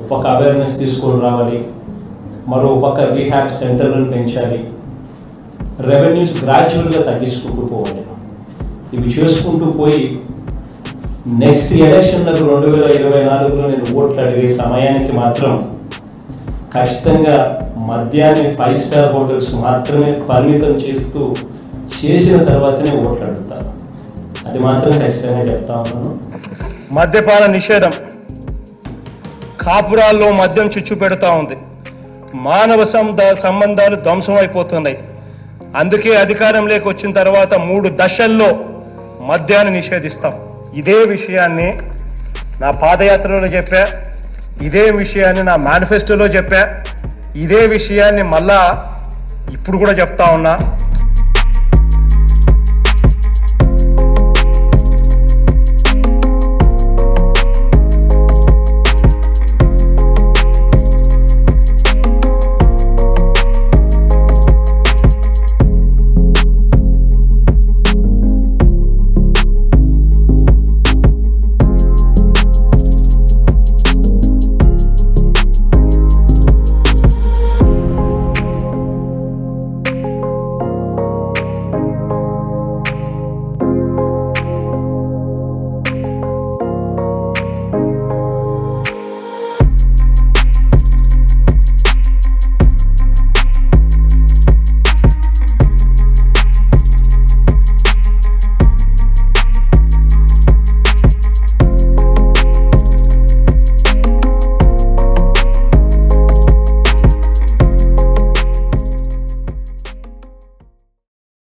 ఒక అవేర్నెస్ తీసుకొని రావాలి మరో పక్క రీహాబ్ సెంటర్లను పెంచాలి రెవెన్యూస్ గ్రాడ్యువల్గా తగ్గించుకుంటూ పోవాలి ఇవి చేసుకుంటూ పోయి నెక్స్ట్ ఎలక్షన్లకు రెండు వేల ఇరవై నాలుగులో నేను ఓట్లు అడిగే సమయానికి మాత్రం ఖచ్చితంగా మద్యాన్ని ఫైవ్ స్టార్ హోటల్స్ మాత్రమే పరిమితం చేస్తూ చేసిన తర్వాతనే ఓట్లు అడుగుతాను అది మాత్రం ఖచ్చితంగా చెప్తా ఉన్నాను మద్యపాన నిషేధం కాపురాల్లో మద్యం చుచ్చు పెడుతూ ఉంది మానవ సంద- సంబంధాలు ధ్వంసం అయిపోతున్నాయి అందుకే అధికారంలోకి వచ్చిన తర్వాత మూడు దశల్లో మద్యాన్ని నిషేధిస్తాం ఇదే విషయాన్ని నా పాదయాత్రలో చెప్పా ఇదే విషయాన్ని నా మేనిఫెస్టోలో చెప్పా ఇదే విషయాన్ని మళ్ళా ఇప్పుడు కూడా చెప్తా ఉన్నా